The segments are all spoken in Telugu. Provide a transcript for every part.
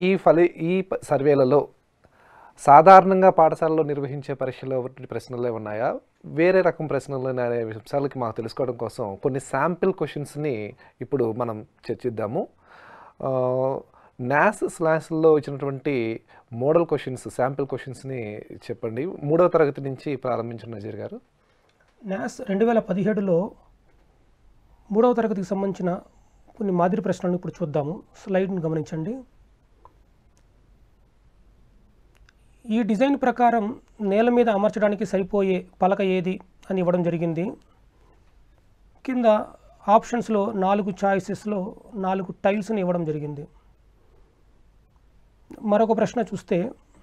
ఈ ఫలి ఈ ప- సర్వేలలో సాధారణంగా పాఠశాలలో నిర్వహించే పరీక్షలో వంటి ప్రశ్నలే ఉన్నాయా వేరే రకం ప్రశ్నలు అనే అంశాలకి మాకు తెలుసుకోవడం కోసం కొన్ని శాంపిల్ క్వశ్చన్స్ని ఇప్పుడు మనం చర్చిద్దాము న్యాస్ స్లాష్లో ఇచ్చినటువంటి మోడల్ క్వశ్చన్స్ శాంపిల్ క్వశ్చన్స్ని చెప్పండి మూడవ తరగతి నుంచి ప్రారంభించిన నజీర్ గారు న్యాస్ రెండు వేల పదిహేడులో మూడవ తరగతికి సంబంధించిన కొన్ని మాదిరి ప్రశ్నలను ఇప్పుడు చూద్దాము స్లైడ్ని గమనించండి ఈ డిజైన్ ప్రకారం నేల మీద అమర్చడానికి సరిపోయే పలక ఏది అని ఇవ్వడం జరిగింది కింద ఆప్షన్స్లో నాలుగు చాయిసెస్లో నాలుగు టైల్స్ని ఇవ్వడం జరిగింది మరొక ప్రశ్న చూస్తే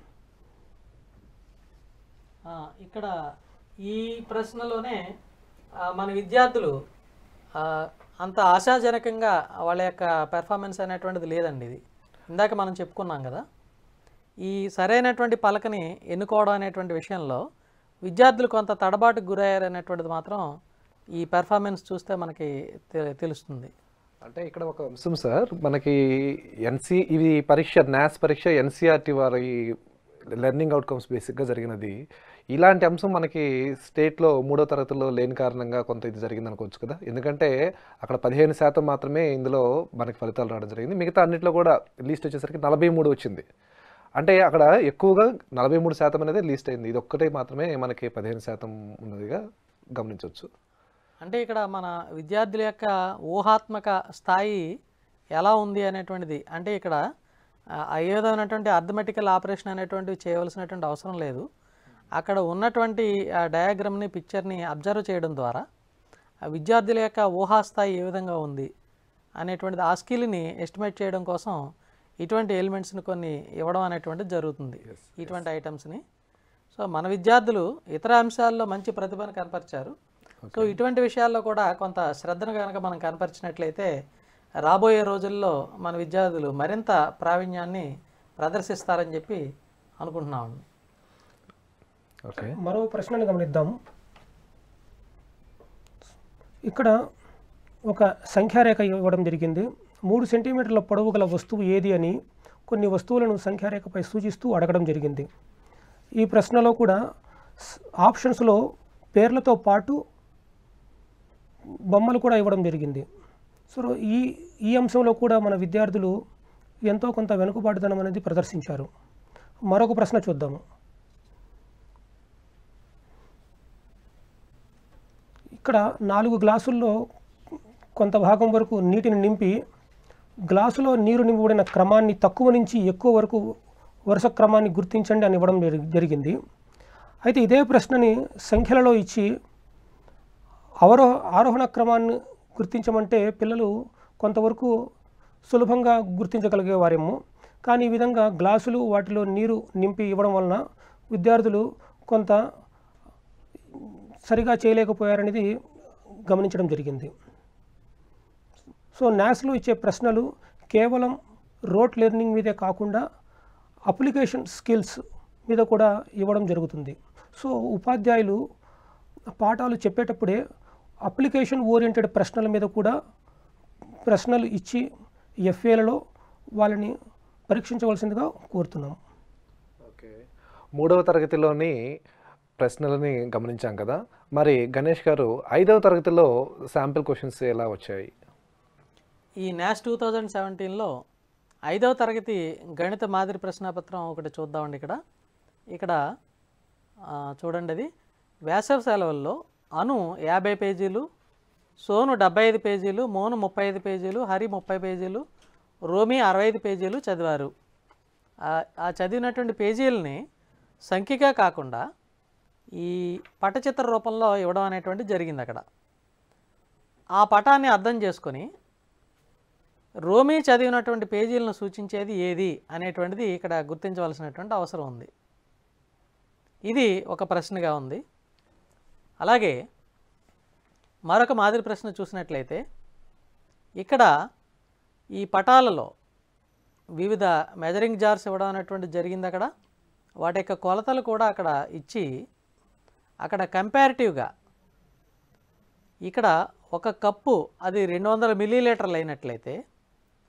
ఆ, ఇక్కడ ఈ ప్రశ్నలోనే ఆ, మన విద్యార్థులు ఆ, అంత ఆశాజనకంగా వాళ్ళ యొక్క పెర్ఫార్మెన్స్ అనేటువంటిది లేదండి ఇది ఇందాక మనం చెప్పుకున్నాం కదా ఈ సరైనటువంటి పలకని ఎన్నుకోవడం అనేటువంటి విషయంలో విద్యార్థులు కొంత తడబాటుకు గురయ్యారు అనేటువంటిది మాత్రం ఈ పెర్ఫార్మెన్స్ చూస్తే మనకి తె- తెలుస్తుంది అంటే ఇక్కడ ఒక అంశం సార్ మనకి ఎన్సి ఇది పరీక్ష న్యాస్ పరీక్ష ఎన్సీఆర్టీ వారి లెర్నింగ్ అవుట్కమ్స్ బేసిక్గా జరిగినది ఇలాంటి అంశం మనకి స్టేట్లో మూడో తరగతిలో లేని కారణంగా కొంత ఇది జరిగింది అనుకోవచ్చు కదా ఎందుకంటే అక్కడ పదిహేను శాతం మాత్రమే ఇందులో మనకి ఫలితాలు రావడం జరిగింది మిగతా అన్నిట్లో కూడా లీస్ట్ వచ్చేసరికి నలభై మూడు వచ్చింది అంటే అక్కడ ఎక్కువగా నలభై మూడు శాతం అనేది లీస్ట్ అయింది ఇది ఒక్కటే మాత్రమే మనకి పదిహేను శాతం ఉన్నదిగా గమనించవచ్చు అంటే ఇక్కడ మన విద్యార్థుల యొక్క ఊహాత్మక స్థాయి ఎలా ఉంది అనేటువంటిది అంటే ఇక్కడ ఆ, అయ్యేదైనటువంటి అర్థమెటికల్ ఆపరేషన్ అనేటువంటివి చేయవలసినటువంటి అవసరం లేదు అక్కడ ఉన్నటువంటి ఆ డయాగ్రామ్ని పిక్చర్ని అబ్జర్వ్ చేయడం ద్వారా ఆ విద్యార్థుల యొక్క ఊహాస్థాయి ఏ విధంగా ఉంది అనేటువంటిది ఆ స్కిల్ని ఎస్టిమేట్ చేయడం కోసం ఇటువంటి ఎలిమెంట్స్ని కొన్ని ఇవ్వడం అనేటువంటిది జరుగుతుంది ఇటువంటి ఐటమ్స్ని సో మన విద్యార్థులు ఇతర అంశాల్లో మంచి ప్రతిభను కనపరిచారు సో ఇటువంటి విషయాల్లో కూడా కొంత శ్రద్ధను కనుక మనం కనపరిచినట్లయితే రాబోయే రోజుల్లో మన విద్యార్థులు మరింత ప్రావీణ్యాన్ని ప్రదర్శిస్తారని చెప్పి అనుకుంటున్నాము ఓకే మరో ప్రశ్నని గమనిద్దాము ఇక్కడ ఒక సంఖ్యారేఖ ఇవ్వడం జరిగింది మూడు సెంటీమీటర్ల పొడవు గల వస్తువు ఏది అని కొన్ని వస్తువులను సంఖ్యారేఖపై సూచిస్తూ అడగడం జరిగింది ఈ ప్రశ్నలో కూడా స్- ఆప్షన్స్లో పేర్లతో పాటు బొమ్మలు కూడా ఇవ్వడం జరిగింది సో ఈ ఈ అంశంలో కూడా మన విద్యార్థులు ఎంతో కొంత వెనుకబాటుదనం అనేది ప్రదర్శించారు మరొక ప్రశ్న చూద్దాము ఇక్కడ నాలుగు గ్లాసుల్లో కొంత భాగం వరకు నీటిని నింపి గ్లాసులో నీరు నింపబడిన క్రమాన్ని తక్కువ నుంచి ఎక్కువ వరకు వరుస క్రమాన్ని గుర్తించండి అని ఇవ్వడం జరి- జరిగింది అయితే ఇదే ప్రశ్నని సంఖ్యలలో ఇచ్చి అవరోహ ఆరోహణ క్రమాన్ని గుర్తించమంటే పిల్లలు కొంతవరకు సులభంగా గుర్తించగలిగేవారేమో కానీ ఈ విధంగా గ్లాసులు వాటిలో నీరు నింపి ఇవ్వడం వలన విద్యార్థులు కొంత సరిగా చేయలేకపోయారనేది గమనించడం జరిగింది సో న్యాస్లో ఇచ్చే ప్రశ్నలు కేవలం రోట్ లెర్నింగ్ మీదే కాకుండా అప్లికేషన్ స్కిల్స్ మీద కూడా ఇవ్వడం జరుగుతుంది సో ఉపాధ్యాయులు పాఠాలు చెప్పేటప్పుడే అప్లికేషన్ ఓరియంటెడ్ ప్రశ్నల మీద కూడా ప్రశ్నలు ఇచ్చి ఎఫ్ఏలలో వాళ్ళని పరీక్షించవలసిందిగా కోరుతున్నాం ఓకే మూడవ తరగతిలోని ప్రశ్నలని గమనించాం కదా మరి గణేష్ గారు ఐదవ తరగతిలో శాంపిల్ క్వశ్చన్స్ ఎలా వచ్చాయి ఈ న్యాష్ టూ థౌజండ్ సెవెంటీన్లో ఐదవ తరగతి గణిత మాదిరి ప్రశ్నాపత్రం ఒకటి చూద్దామండి ఇక్కడ ఇక్కడ ఆ, చూడండి అది వేసవి సెలవుల్లో అను యాభై పేజీలు సోను డెబ్బై ఐదు పేజీలు మోను ముప్పై ఐదు పేజీలు హరి ముప్పై పేజీలు రోమి అరవై ఐదు పేజీలు చదివారు ఆ- ఆ చదివినటువంటి పేజీలని సంఖ్యగా కాకుండా ఈ పటచిత్ర రూపంలో ఇవ్వడం అనేటువంటి జరిగింది అక్కడ ఆ పటాన్ని అర్థం చేసుకొని రోమీ చదివినటువంటి పేజీలను సూచించేది ఏది అనేటువంటిది ఇక్కడ గుర్తించవలసినటువంటి అవసరం ఉంది ఇది ఒక ప్రశ్నగా ఉంది అలాగే మరొక మాదిరి ప్రశ్న చూసినట్లయితే ఇక్కడ ఈ పటాలలో వివిధ మెజరింగ్ జార్స్ ఇవ్వడం అనేటువంటి జరిగింది అక్కడ వాటి యొక్క కొలతలు కూడా అక్కడ ఇచ్చి అక్కడ కంపారిటివ్గా ఇక్కడ ఒక కప్పు అది రెండు వందల మిల్లీలీటర్లు అయినట్లయితే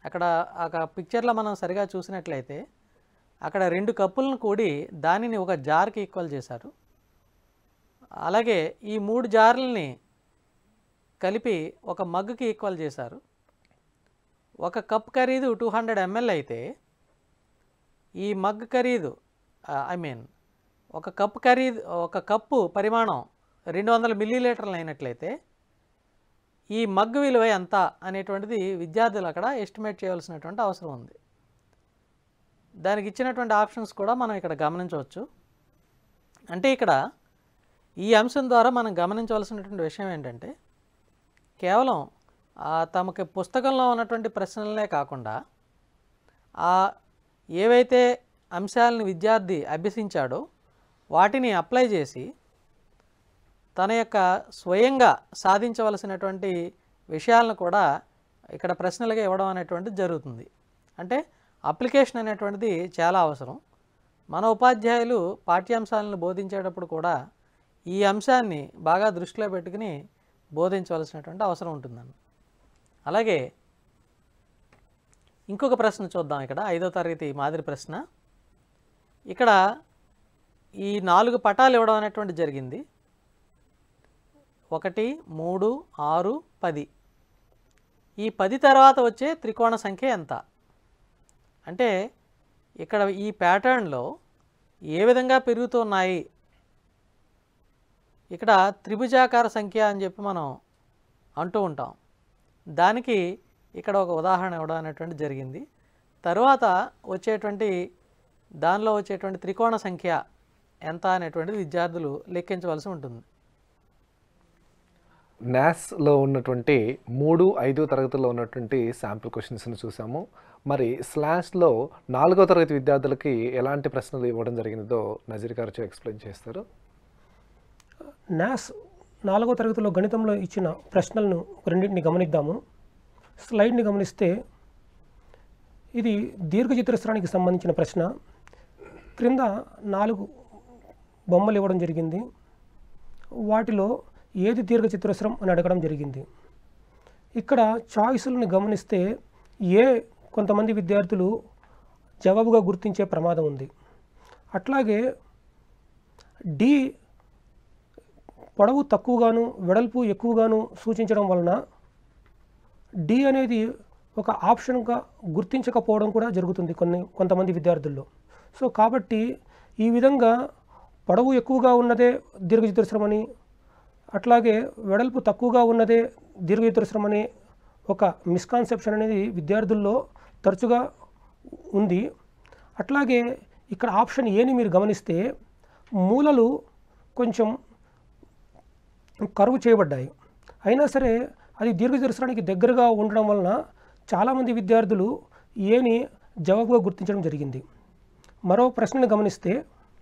అక్కడ ఆ పిక్చర్లో మనం సరిగా చూసినట్లయితే అక్కడ రెండు కప్పులను కూడి దానిని ఒక జార్కి ఈక్వల్ చేశారు అలాగే ఈ మూడు జార్లని కలిపి ఒక మగ్గుకి ఈక్వల్ చేశారు ఒక కప్ ఖరీదు టూ హండ్రెడ్ ఎంఎల్ అయితే ఈ మగ్ ఖరీదు ఐ మీన్ ఒక కప్ ఖరీదు ఒక కప్పు పరిమాణం రెండు వందల మిల్లీలీటర్లు అయినట్లయితే ఈ మగ్ విలువ ఎంత అనేటువంటిది విద్యార్థులు అక్కడ ఎస్టిమేట్ చేయవలసినటువంటి అవసరం ఉంది దానికి ఇచ్చినటువంటి ఆప్షన్స్ కూడా మనం ఇక్కడ గమనించవచ్చు అంటే ఇక్కడ ఈ అంశం ద్వారా మనం గమనించవలసినటువంటి విషయం ఏంటంటే కేవలం ఆ తమకి పుస్తకంలో ఉన్నటువంటి ప్రశ్నలనే కాకుండా ఆ ఏవైతే అంశాలను విద్యార్థి అభ్యసించాడో వాటిని అప్లై చేసి తన యొక్క స్వయంగా సాధించవలసినటువంటి విషయాలను కూడా ఇక్కడ ప్రశ్నలుగా ఇవ్వడం అనేటువంటిది జరుగుతుంది అంటే అప్లికేషన్ అనేటువంటిది చాలా అవసరం మన ఉపాధ్యాయులు పాఠ్యాంశాలను బోధించేటప్పుడు కూడా ఈ అంశాన్ని బాగా దృష్టిలో పెట్టుకుని బోధించవలసినటువంటి అవసరం ఉంటుందండి అలాగే ఇంకొక ప్రశ్న చూద్దాం ఇక్కడ ఐదో తరగతి మాదిరి ప్రశ్న ఇక్కడ ఈ నాలుగు పటాలు ఇవ్వడం అనేటువంటి జరిగింది ఒకటి మూడు ఆరు పది ఈ పది తర్వాత వచ్చే త్రికోణ సంఖ్య ఎంత అంటే ఇక్కడ ఈ ప్యాటర్న్లో ఏ విధంగా పెరుగుతున్నాయి ఇక్కడ త్రిభుజాకార సంఖ్య అని చెప్పి మనం అంటూ ఉంటాం దానికి ఇక్కడ ఒక ఉదాహరణ ఇవ్వడం అనేటువంటి జరిగింది తరువాత వచ్చేటువంటి దానిలో వచ్చేటువంటి త్రికోణ సంఖ్య ఎంత అనేటువంటిది విద్యార్థులు లెక్కించవలసి ఉంటుంది న్యాస్లో ఉన్నటువంటి మూడు ఐదో తరగతిలో ఉన్నటువంటి శాంపుల్ క్వశ్చన్స్ని చూసాము మరి స్లాష్లో నాలుగో తరగతి విద్యార్థులకి ఎలాంటి ప్రశ్నలు ఇవ్వడం జరిగిందో నజీర్ గారు ఎక్స్ప్లెయిన్ చేస్తారు న్యాస్ నాలుగో తరగతిలో గణితంలో ఇచ్చిన ప్రశ్నలను రెండింటిని గమనిద్దాము స్లైడ్ని గమనిస్తే ఇది దీర్ఘచతురస్రానికి సంబంధించిన ప్రశ్న క్రింద నాలుగు బొమ్మలు ఇవ్వడం జరిగింది వాటిలో ఏది దీర్ఘచతురస్రం అని అడగడం జరిగింది ఇక్కడ చాయిస్లను గమనిస్తే ఏ కొంతమంది విద్యార్థులు జవాబుగా గుర్తించే ప్రమాదం ఉంది అట్లాగే డి పొడవు తక్కువగాను వెడల్పు ఎక్కువగాను సూచించడం వలన డి అనేది ఒక ఆప్షన్గా గుర్తించకపోవడం కూడా జరుగుతుంది కొన్ని కొంతమంది విద్యార్థుల్లో సో కాబట్టి ఈ విధంగా పొడవు ఎక్కువగా ఉన్నదే దీర్ఘచతురస్రం అని అట్లాగే వెడల్పు తక్కువగా ఉన్నదే దీర్ఘచతురస్రం అనే ఒక మిస్కాన్సెప్షన్ అనేది విద్యార్థుల్లో తరచుగా ఉంది అట్లాగే ఇక్కడ ఆప్షన్ ఏని మీరు గమనిస్తే మూలలు కొంచెం కరువు చేయబడ్డాయి అయినా సరే అది దీర్ఘచతురస్రానికి దగ్గరగా ఉండడం వలన చాలామంది విద్యార్థులు ఏని జవాబుగా గుర్తించడం జరిగింది మరో ప్రశ్నను గమనిస్తే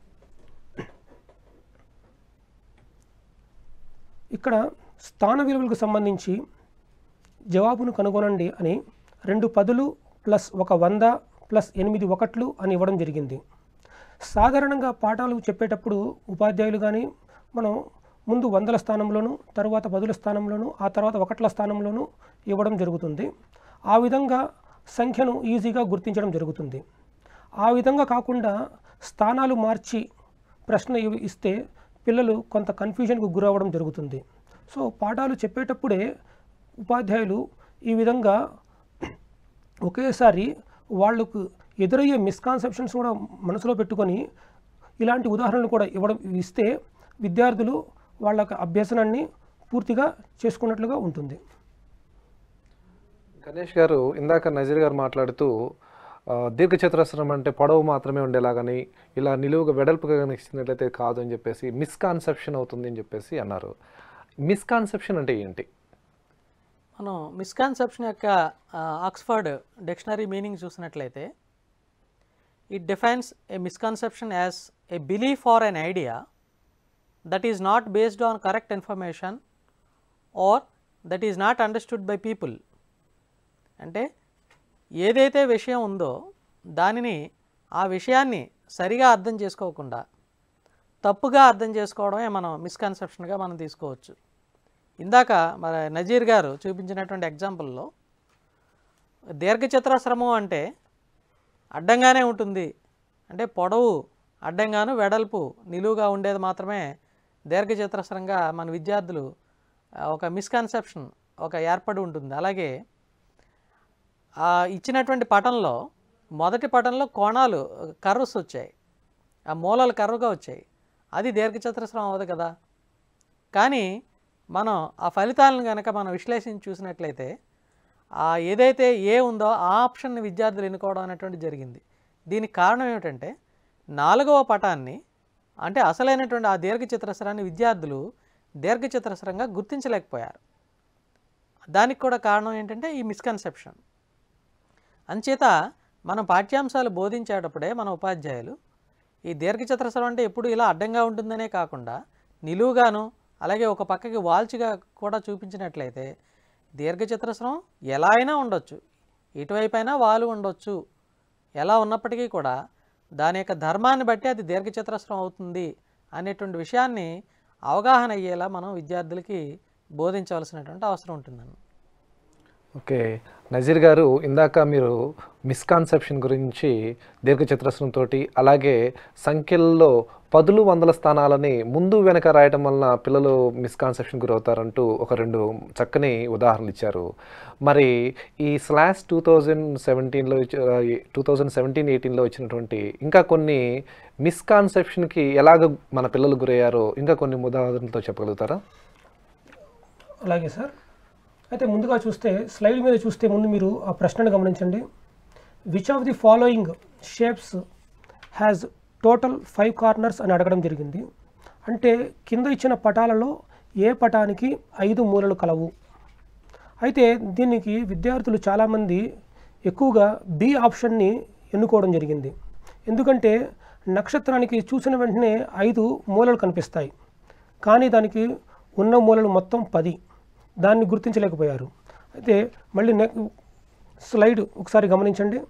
ఇక్కడ స్థాన విలువలకు సంబంధించి జవాబును కనుగొనండి అని రెండు పదులు ప్లస్ ఒక వంద ప్లస్ ఎనిమిది ఒకట్లు అని ఇవ్వడం జరిగింది సాధారణంగా పాఠాలు చెప్పేటప్పుడు ఉపాధ్యాయులు కానీ మనం ముందు వందల స్థానంలోను తర్వాత పదుల స్థానంలోను ఆ తర్వాత ఒకట్ల స్థానంలోను ఇవ్వడం జరుగుతుంది ఆ విధంగా సంఖ్యను ఈజీగా గుర్తించడం జరుగుతుంది ఆ విధంగా కాకుండా స్థానాలు మార్చి ప్రశ్న ఇవి- ఇస్తే పిల్లలు కొంత కన్ఫ్యూజన్కు గురవ్వడం జరుగుతుంది సో పాఠాలు చెప్పేటప్పుడే ఉపాధ్యాయులు ఈ విధంగా ఒకేసారి వాళ్ళకు ఎదురయ్యే మిస్కాన్సెప్షన్స్ కూడా మనసులో పెట్టుకొని ఇలాంటి ఉదాహరణలు కూడా ఇవ్వడం ఇస్తే విద్యార్థులు వాళ్ళ యొక్క అభ్యసనాన్ని పూర్తిగా చేసుకున్నట్లుగా ఉంటుంది గణేష్ గారు ఇందాక నజీర్ గారు మాట్లాడుతూ ఆ, దీర్ఘచతురస్రం అంటే పొడవు మాత్రమే ఉండేలాగని ఇలా నిలువుగా వెడల్పుగా కనుక ఇచ్చినట్లయితే కాదు అని చెప్పేసి మిస్కాన్సెప్షన్ అవుతుంది అని చెప్పేసి అన్నారు మిస్కాన్సెప్షన్ అంటే ఏంటి మనం మిస్కాన్సెప్షన్ యొక్క ఆక్స్ఫర్డ్ డిక్షనరీ మీనింగ్ చూసినట్లయితే it defines a misconception as a belief or an idea that is not based on correct information or that is not understood by people అంటే ఏదైతే విషయం ఉందో దానిని ఆ విషయాన్ని సరిగా అర్థం చేసుకోకుండా తప్పుగా అర్థం చేసుకోవడమే మనం మిస్కన్సెప్షన్గా మనం తీసుకోవచ్చు ఇందాక మన నజీర్ గారు చూపించినటువంటి ఎగ్జాంపుల్లో దీర్ఘచతురస్రము అంటే అడ్డంగానే ఉంటుంది అంటే పొడవు అడ్డంగాను వెడల్పు నిలువుగా ఉండేది మాత్రమే దీర్ఘచతురస్రంగా మన విద్యార్థులు ఆ, ఒక మిస్కన్సెప్షన్ ఒక ఏర్పడి ఉంటుంది అలాగే ఆ ఇచ్చినటువంటి పటంలో మొదటి పటంలో కోణాలు కర్వ్స్ వచ్చాయి ఆ మూలాలు కర్వ్గా వచ్చాయి అది దీర్ఘచతురస్రం అవ్వదు కదా కానీ మనం ఆ ఫలితాలను కనుక మనం విశ్లేషించి చూసినట్లయితే ఆ ఏదైతే ఏ ఉందో ఆ ఆప్షన్ని విద్యార్థులు ఎన్నుకోవడం అనేటువంటి జరిగింది దీనికి కారణం ఏమిటంటే నాలుగవ పటాన్ని అంటే అసలైనటువంటి ఆ దీర్ఘచతురస్రాన్ని విద్యార్థులు దీర్ఘచతురస్రంగా గుర్తించలేకపోయారు దానికి కూడా కారణం ఏంటంటే ఈ మిస్కన్సెప్షన్ అంచేత మనం పాఠ్యాంశాలు బోధించేటప్పుడే మన ఉపాధ్యాయులు ఈ దీర్ఘచతురస్రం అంటే ఎప్పుడు ఇలా అడ్డంగా ఉంటుందనే కాకుండా నిలువుగాను అలాగే ఒక పక్కకి వాల్చిగా కూడా చూపించినట్లయితే దీర్ఘచతురస్రం ఎలా అయినా ఉండొచ్చు ఇటువైపు అయినా వాలు ఉండొచ్చు ఎలా ఉన్నప్పటికీ కూడా దాని యొక్క ధర్మాన్ని బట్టి అది దీర్ఘచతురస్రం అవుతుంది అనేటువంటి విషయాన్ని అవగాహన అయ్యేలా మనం విద్యార్థులకి బోధించవలసినటువంటి అవసరం ఉంటుందండి ఓకే నజీర్ గారు ఇందాక మీరు మిస్కాన్సెప్షన్ గురించి దీర్ఘచతురస్రం తోటి అలాగే సంఖ్యల్లో పదులు వందల స్థానాలని ముందు వెనక రాయటం వలన పిల్లలు మిస్కాన్సెప్షన్ గురవుతారంటూ ఒక రెండు చక్కని ఉదాహరణలు ఇచ్చారు మరి ఈ స్లాష్ టూ థౌజండ్ సెవెంటీన్లో టూ థౌజండ్ సెవెంటీన్ ఎయిటీన్లో వచ్చినటువంటి ఇంకా కొన్ని మిస్కాన్సెప్షన్కి ఎలాగ మన పిల్లలు గురయ్యారో ఇంకా కొన్ని ఉదాహరణలతో చెప్పగలుగుతారా అలాగే సార్ అయితే ముందుగా చూస్తే స్లైడ్ మీద చూస్తే ముందు మీరు ఆ ప్రశ్నను గమనించండి which of the following shapes has total five corners అని అడగడం జరిగింది అంటే కింద ఇచ్చిన పటాలలో ఏ పటానికి ఐదు మూలలు కలవు అయితే దీనికి విద్యార్థులు చాలామంది ఎక్కువగా బి ఆప్షన్ని ఎన్నుకోవడం జరిగింది ఎందుకంటే నక్షత్రానికి చూసిన వెంటనే ఐదు మూలలు కనిపిస్తాయి కానీ దానికి ఉన్న మూలలు మొత్తం పది దాన్ని గుర్తించలేకపోయారు అయితే మళ్ళీ నెక్ స్లైడ్ ఒకసారి గమనించండి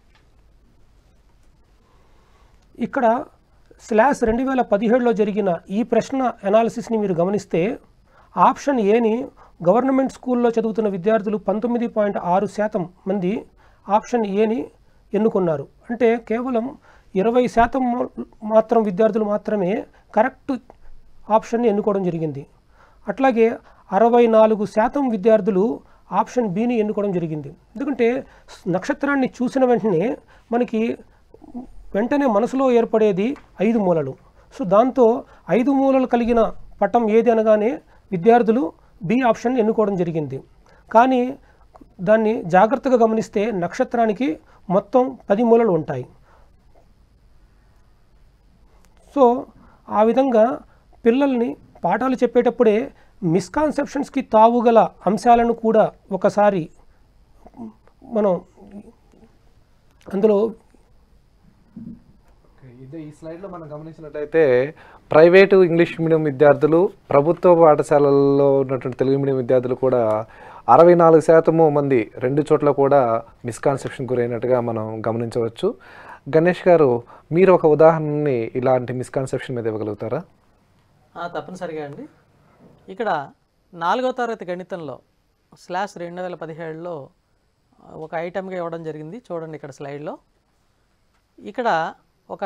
ఇక్కడ స్లాష్ రెండు వేల పదిహేడులో జరిగిన ఈ ప్రశ్న అనాలిసిస్ని మీరు గమనిస్తే ఆప్షన్ ఏని గవర్నమెంట్ స్కూల్లో చదువుతున్న విద్యార్థులు పంతొమ్మిది పాయింట్ ఆరు శాతం మంది ఆప్షన్ ఏని ఎన్నుకున్నారు అంటే కేవలం ఇరవై శాతం మా- మాత్రం విద్యార్థులు మాత్రమే కరెక్ట్ ఆప్షన్ని ఎన్నుకోవడం జరిగింది అట్లాగే అరవై నాలుగు శాతం విద్యార్థులు ఆప్షన్ బిని ఎన్నుకోవడం జరిగింది ఎందుకంటే స్- నక్షత్రాన్ని చూసిన వెంటనే మనకి వెంటనే మనసులో ఏర్పడేది ఐదు మూలలు సో దాంతో ఐదు మూలలు కలిగిన పటం ఏది అనగానే విద్యార్థులు బి ఆప్షన్ ఎన్నుకోవడం జరిగింది కానీ దాన్ని జాగ్రత్తగా గమనిస్తే నక్షత్రానికి మొత్తం పది మూలలు ఉంటాయి సో ఆ విధంగా పిల్లల్ని పాఠాలు చెప్పేటప్పుడే మిస్కాన్సెప్షన్స్కి తావుగల అంశాలను కూడా ఒకసారి మనం అందులో ఇదే ఈ స్లైడ్లో మనం గమనించినట్టయితే ప్రైవేటు ఇంగ్లీష్ మీడియం విద్యార్థులు ప్రభుత్వ పాఠశాలల్లో ఉన్నటువంటి తెలుగు మీడియం విద్యార్థులు కూడా అరవై నాలుగు శాతము మంది రెండు చోట్ల కూడా మిస్కాన్సెప్షన్ గురైనట్టుగా మనం గమనించవచ్చు గణేష్ గారు మీరు ఒక ఉదాహరణని ఇలాంటి మిస్కాన్సెప్షన్ మీద ఇవ్వగలుగుతారా ఆ, తప్పనిసరిగా అండి ఇక్కడ నాలుగో తరగతి గణితంలో స్లాష్ రెండు వేల పదిహేడులో ఒక ఐటమ్గా ఇవ్వడం జరిగింది చూడండి ఇక్కడ స్లైడ్లో ఇక్కడ ఒక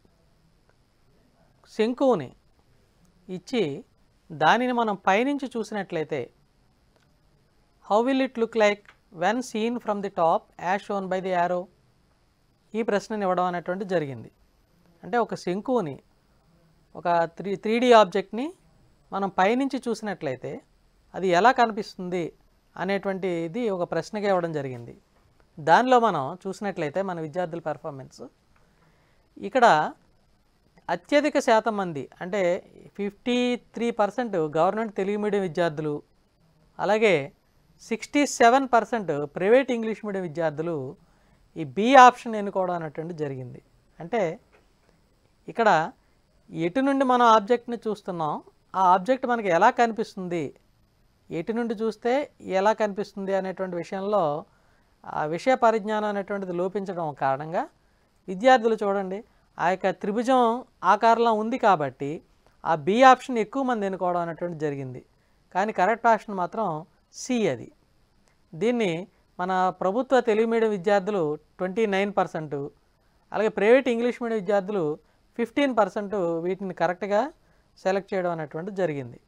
శంకువుని ఇచ్చి దానిని మనం పైనుంచి చూసినట్లయితే how will it look like when seen from the top as shown by the arrow ఈ ప్రశ్నని ఇవ్వడం అనేటువంటి జరిగింది అంటే ఒక శంకువుని ఒక త్రీ త్రీ డి ఆబ్జెక్ట్ని మనం పైనుంచి చూసినట్లయితే అది ఎలా కనిపిస్తుంది అనేటువంటి ఇది ఒక ప్రశ్నగా ఇవ్వడం జరిగింది దానిలో మనం చూసినట్లయితే మన విద్యార్థుల పెర్ఫార్మెన్స్ ఇక్కడ అత్యధిక శాతం మంది అంటే fifty three percent government Telugu medium విద్యార్థులు అలాగే sixty seven percent private English medium విద్యార్థులు ఈ బి ఆప్షన్ ఎన్నుకోవడం అనేటువంటి జరిగింది అంటే ఇక్కడ ఎటు నుండి మనం ఆబ్జెక్ట్ని చూస్తున్నాం ఆ ఆబ్జెక్ట్ మనకి ఎలా కనిపిస్తుంది ఎటు నుండి చూస్తే ఎలా కనిపిస్తుంది అనేటువంటి విషయంలో ఆ విషయ పరిజ్ఞానం అనేటువంటిది లోపించడం కారణంగా విద్యార్థులు చూడండి ఆ యొక్క త్రిభుజం ఆకారంలో ఉంది కాబట్టి ఆ బి ఆప్షన్ ఎక్కువ మంది ఎన్నుకోవడం అనేటువంటి జరిగింది కానీ కరెక్ట్ ఆప్షన్ మాత్రం సి అది దీన్ని మన ప్రభుత్వ తెలుగు మీడియం విద్యార్థులు ట్వంటీ నైన్ పర్సెంట్ అలాగే ప్రైవేట్ ఇంగ్లీష్ మీడియం విద్యార్థులు ఫిఫ్టీన్ పర్సెంట్ వీటిని కరెక్ట్గా సెలెక్ట్ చేయడం అనేటువంటిది జరిగింది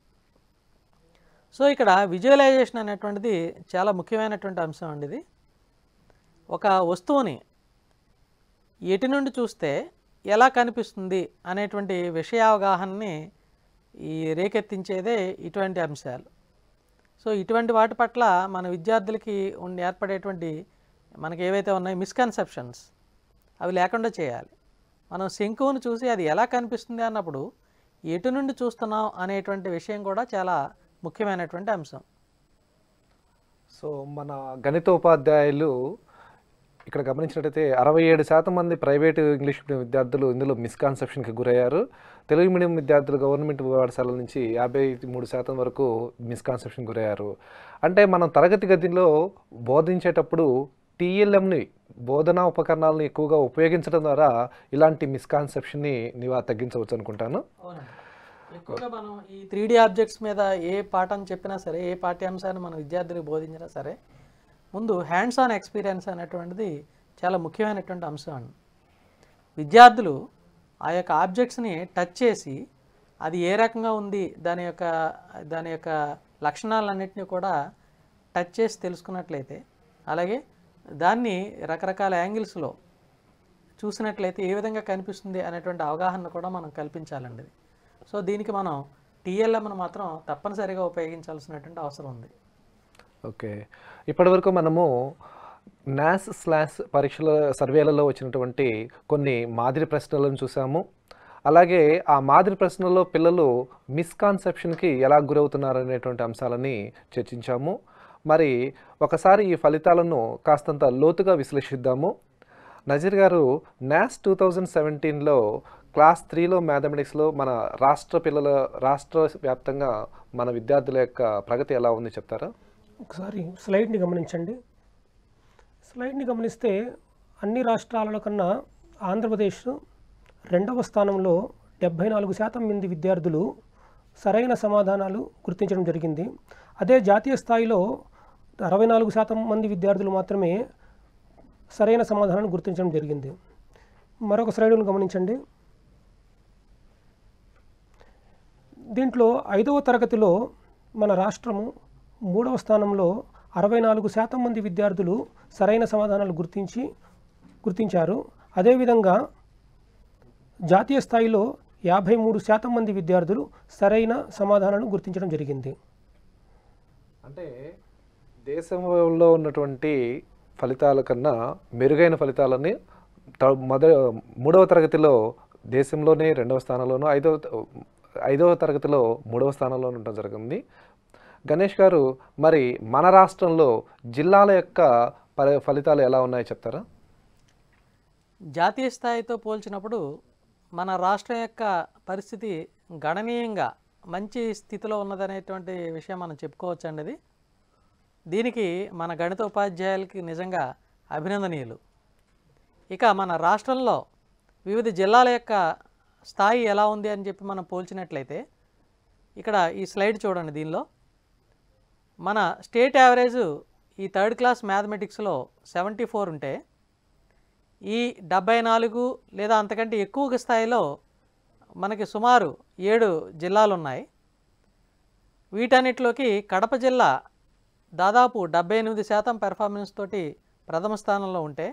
సో ఇక్కడ విజువలైజేషన్ అనేటువంటిది చాలా ముఖ్యమైనటువంటి అంశం అండి ఇది ఒక వస్తువుని ఎటు నుండి చూస్తే ఎలా కనిపిస్తుంది అనేటువంటి విషయావగాహనని ఈ రేకెత్తించేదే ఇటువంటి అంశాలు సో ఇటువంటి వాటి పట్ల మన విద్యార్థులకి ఉండి ఏర్పడేటువంటి మనకి ఏవైతే ఉన్నాయో మిస్కన్సెప్షన్స్ అవి లేకుండా చేయాలి మనం శంకువును చూసి అది ఎలా కనిపిస్తుంది అన్నప్పుడు ఎటు నుండి చూస్తున్నాం అనేటువంటి విషయం కూడా చాలా ముఖ్యమైనటువంటి అంశం సో మన గణిత ఉపాధ్యాయులు ఇక్కడ గమనించినట్టయితే అరవై ఏడు శాతం మంది ప్రైవేటు ఇంగ్లీష్ మీడియం విద్యార్థులు ఇందులో మిస్కాన్సెప్షన్కి గురయ్యారు తెలుగు మీడియం విద్యార్థులు గవర్నమెంట్ పాఠశాలల నుంచి యాభై మూడు శాతం వరకు మిస్కాన్సెప్షన్ గురయ్యారు అంటే మనం తరగతి గదిలో బోధించేటప్పుడు టీఎల్ఎంని బోధనా ఉపకరణాలను ఎక్కువగా ఉపయోగించడం ద్వారా ఇలాంటి మిస్కాన్సెప్షన్ని నివా తగ్గించవచ్చు అనుకుంటాను అవునండి ఎక్కువగా మనం ఈ త్రీ డి ఆబ్జెక్ట్స్ మీద ఏ పాఠం చెప్పినా సరే ఏ పాఠ్యాంశాన్ని మన విద్యార్థులకు బోధించినా సరే ముందు హ్యాండ్స్ ఆన్ ఎక్స్పీరియన్స్ అనేటువంటిది చాలా ముఖ్యమైనటువంటి అంశం అండి విద్యార్థులు ఆ యొక్క ఆబ్జెక్ట్స్ని టచ్ చేసి అది ఏ రకంగా ఉంది దాని యొక్క దాని యొక్క లక్షణాలన్నింటినీ కూడా టచ్ చేసి తెలుసుకున్నట్లయితే అలాగే దాన్ని రకరకాల యాంగిల్స్లో చూసినట్లయితే ఏ విధంగా కనిపిస్తుంది అనేటువంటి అవగాహన కూడా మనం కల్పించాలండి ఇది. సో దీనికి మనం టీఎల్ఎంను మాత్రం తప్పనిసరిగా ఉపయోగించాల్సినటువంటి అవసరం ఉంది ఓకే ఇప్పటివరకు మనము నాస్ స్లాస్ పరీక్షల సర్వేలలో వచ్చినటువంటి కొన్ని మాదిరి ప్రశ్నలను చూసాము అలాగే ఆ మాదిరి ప్రశ్నల్లో పిల్లలు మిస్కాన్సెప్షన్కి ఎలా గురవుతున్నారు అనేటువంటి అంశాలని చర్చించాము మరి ఒకసారి ఈ ఫలితాలను కాస్తంత లోతుగా విశ్లేషిద్దాము నజీర్ గారు నాస్ టూ థౌజండ్ సెవెంటీన్లో క్లాస్ త్రీలో మ్యాథమెటిక్స్లో మన రాష్ట్ర పిల్లల రాష్ట్ర వ్యాప్తంగా మన విద్యార్థుల యొక్క ప్రగతి ఎలా ఉంది చెప్తారా ఒకసారి స్లైడ్ని గమనించండి స్లైడ్ని గమనిస్తే అన్ని రాష్ట్రాల కన్నా ఆంధ్రప్రదేశ్ రెండవ స్థానంలో డెబ్భై నాలుగు శాతం మంది విద్యార్థులు సరైన సమాధానాలు గుర్తించడం జరిగింది అదే జాతీయ స్థాయిలో అరవై నాలుగు శాతం మంది విద్యార్థులు మాత్రమే సరైన సమాధానాన్ని గుర్తించడం జరిగింది మరొక స్లైడ్ను గమనించండి దీంట్లో ఐదవ తరగతిలో మన రాష్ట్రము మూడవ స్థానంలో అరవై నాలుగు శాతం మంది విద్యార్థులు సరైన సమాధానాలు గుర్తించి గుర్తించారు అదేవిధంగా జాతీయ స్థాయిలో యాభై మూడు శాతం మంది విద్యార్థులు సరైన సమాధానాలను గుర్తించడం జరిగింది అంటే దేశంలో ఉన్నటువంటి ఫలితాల కన్నా మెరుగైన ఫలితాలని త- మొద మూడవ తరగతిలో దేశంలోనే రెండవ స్థానంలోనూ ఐదవ త- ఐదవ తరగతిలో మూడవ స్థానంలో ఉండటం జరిగింది గణేష్ గారు మరి మన రాష్ట్రంలో జిల్లాల యొక్క పరి ఫలితాలు ఎలా ఉన్నాయో చెప్తారా జాతీయ స్థాయితో పోల్చినప్పుడు మన రాష్ట్రం యొక్క పరిస్థితి గణనీయంగా మంచి స్థితిలో ఉన్నదనేటువంటి విషయం మనం చెప్పుకోవచ్చండి అది దీనికి మన గణిత ఉపాధ్యాయులకి నిజంగా అభినందనీయులు ఇక మన రాష్ట్రంలో వివిధ జిల్లాల యొక్క స్థాయి ఎలా ఉంది అని చెప్పి మనం పోల్చినట్లయితే ఇక్కడ ఈ స్లైడ్ చూడండి దీనిలో మన స్టేట్ యావరేజ్ ఈ థర్డ్ క్లాస్ మ్యాథమెటిక్స్లో సెవెంటీ ఫోర్ ఉంటే ఈ డెబ్బై నాలుగు లేదా అంతకంటే ఎక్కువ స్థాయిలో మనకి సుమారు ఏడు జిల్లాలు ఉన్నాయి వీటన్నిటిలోకి కడప జిల్లా దాదాపు డెబ్బై ఎనిమిది శాతం పెర్ఫార్మెన్స్ తోటి ప్రథమ స్థానంలో ఉంటే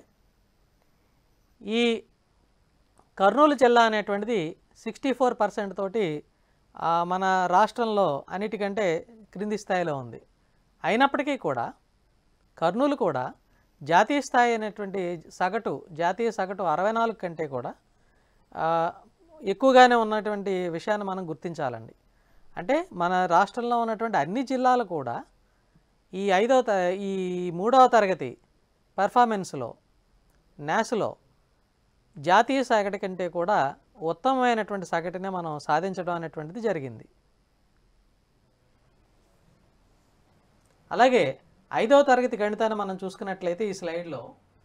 ఈ కర్నూలు జిల్లా అనేటువంటిది సిక్స్టీ ఫోర్ పర్సెంట్ తోటి ఆ, మన రాష్ట్రంలో అన్నిటికంటే క్రింది స్థాయిలో ఉంది అయినప్పటికీ కూడా కర్నూలు కూడా జాతీయ స్థాయి అనేటువంటి సగటు జాతీయ సగటు అరవై నాలుగు కంటే కూడా ఆ, ఎక్కువగానే ఉన్నటువంటి విషయాన్ని మనం గుర్తించాలండి అంటే మన రాష్ట్రంలో ఉన్నటువంటి అన్ని జిల్లాలు కూడా ఈ ఐదవ త ఈ మూడవ తరగతి పెర్ఫార్మెన్స్లో న్యాస్లో జాతీయ సగటు కంటే కూడా ఉత్తమమైనటువంటి సగటునే మనం సాధించడం అనేటువంటిది జరిగింది అలాగే ఐదవ తరగతి గణితాన్ని మనం చూసుకున్నట్లయితే ఈ స్లైడ్లో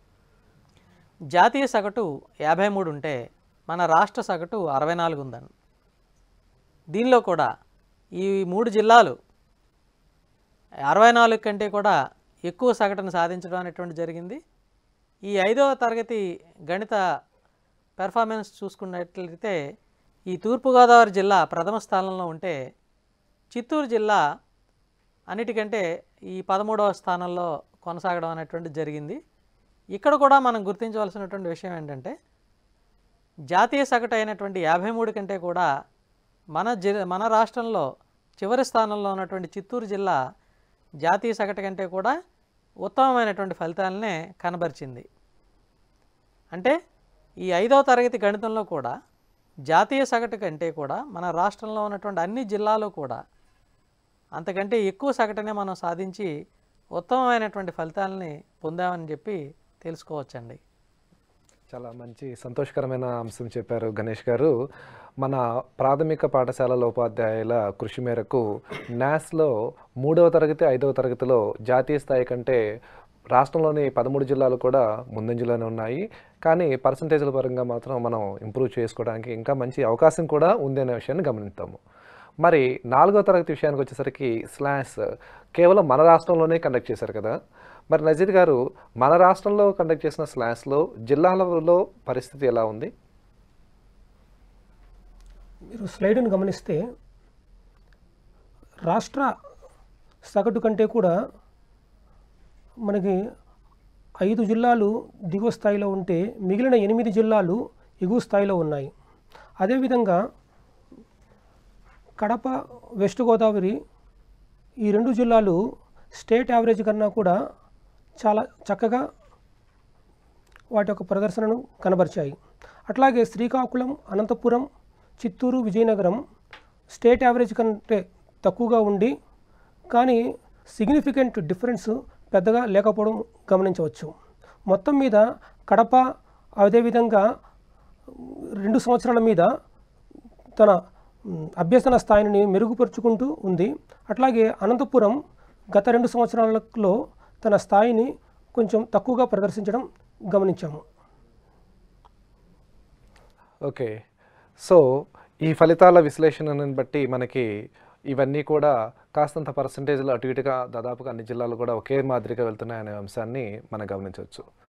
జాతీయ సగటు యాభై మూడు ఉంటే మన రాష్ట్ర సగటు అరవై నాలుగు ఉందండి దీనిలో కూడా ఈ మూడు జిల్లాలు అరవై నాలుగు కంటే కూడా ఎక్కువ సగటును సాధించడం అనేటువంటి జరిగింది ఈ ఐదవ తరగతి గణిత పెర్ఫార్మెన్స్ చూసుకున్నట్లయితే ఈ తూర్పుగోదావరి జిల్లా ప్రథమ స్థానంలో ఉంటే చిత్తూరు జిల్లా అన్నిటికంటే ఈ పదమూడవ స్థానంలో కొనసాగడం అనేటువంటి జరిగింది ఇక్కడ కూడా మనం గుర్తించవలసినటువంటి విషయం ఏంటంటే జాతీయ సగటు అయినటువంటి యాభై మూడు కంటే కూడా మన జి మన రాష్ట్రంలో చివరి స్థానంలో ఉన్నటువంటి చిత్తూరు జిల్లా జాతీయ సగటు కంటే కూడా ఉత్తమమైనటువంటి ఫలితాలనే కనబరిచింది అంటే ఈ ఐదవ తరగతి గణితంలో కూడా జాతీయ సగటు కంటే కూడా మన రాష్ట్రంలో ఉన్నటువంటి అన్ని జిల్లాలు కూడా అంతకంటే ఎక్కువ సగటునే మనం సాధించి ఉత్తమమైనటువంటి ఫలితాలని పొందామని చెప్పి తెలుసుకోవచ్చండి చాలా మంచి సంతోషకరమైన అంశం చెప్పారు గణేష్ గారు మన ప్రాథమిక పాఠశాలల ఉపాధ్యాయుల కృషి మేరకు న్యాస్లో మూడవ తరగతి ఐదవ తరగతిలో జాతీయ స్థాయి కంటే రాష్ట్రంలోని పదమూడు జిల్లాలు కూడా ముందంజలోనే ఉన్నాయి కానీ పర్సంటేజ్ల పరంగా మాత్రం మనం ఇంప్రూవ్ చేసుకోవడానికి ఇంకా మంచి అవకాశం కూడా ఉంది అనే విషయాన్ని గమనిస్తాము మరి నాలుగో తరగతి విషయానికి వచ్చేసరికి స్లాష్ కేవలం మన రాష్ట్రంలోనే కండక్ట్ చేశారు కదా మరి నజీర్ గారు మన రాష్ట్రంలో కండక్ట్ చేసిన స్లాష్లో జిల్లాలలో పరిస్థితి ఎలా ఉంది మీరు స్లైడ్ని గమనిస్తే రాష్ట్ర సగటు కంటే కూడా మనకి ఐదు జిల్లాలు దిగువ స్థాయిలో ఉంటే మిగిలిన ఎనిమిది జిల్లాలు ఎగువ స్థాయిలో ఉన్నాయి అదేవిధంగా కడప వెస్ట్ గోదావరి ఈ రెండు జిల్లాలు స్టేట్ యావరేజ్ కన్నా కూడా చాలా చక్కగా వాటి యొక్క ప్రదర్శనను కనబరిచాయి అట్లాగే శ్రీకాకుళం అనంతపురం చిత్తూరు విజయనగరం స్టేట్ యావరేజ్ కంటే తక్కువగా ఉండి కానీ సిగ్నిఫికెంట్ డిఫరెన్స్ పెద్దగా లేకపోవడం గమనించవచ్చు మొత్తం మీద కడప అదేవిధంగా రెండు సంవత్సరాల మీద తన మ్, అభ్యసన స్థాయిని మెరుగుపరుచుకుంటూ ఉంది అట్లాగే అనంతపురం గత రెండు సంవత్సరాలలో తన స్థాయిని కొంచెం తక్కువగా ప్రదర్శించడం గమనించాము ఓకే సో ఈ ఫలితాల విశ్లేషణను బట్టి మనకి ఇవన్నీ కూడా కాస్తంత పర్సంటేజ్లో అటు ఇటుగా దాదాపుగా అన్ని జిల్లాలు కూడా ఒకే మాదిరిగా వెళ్తున్నాయనే అంశాన్ని మనం గమనించవచ్చు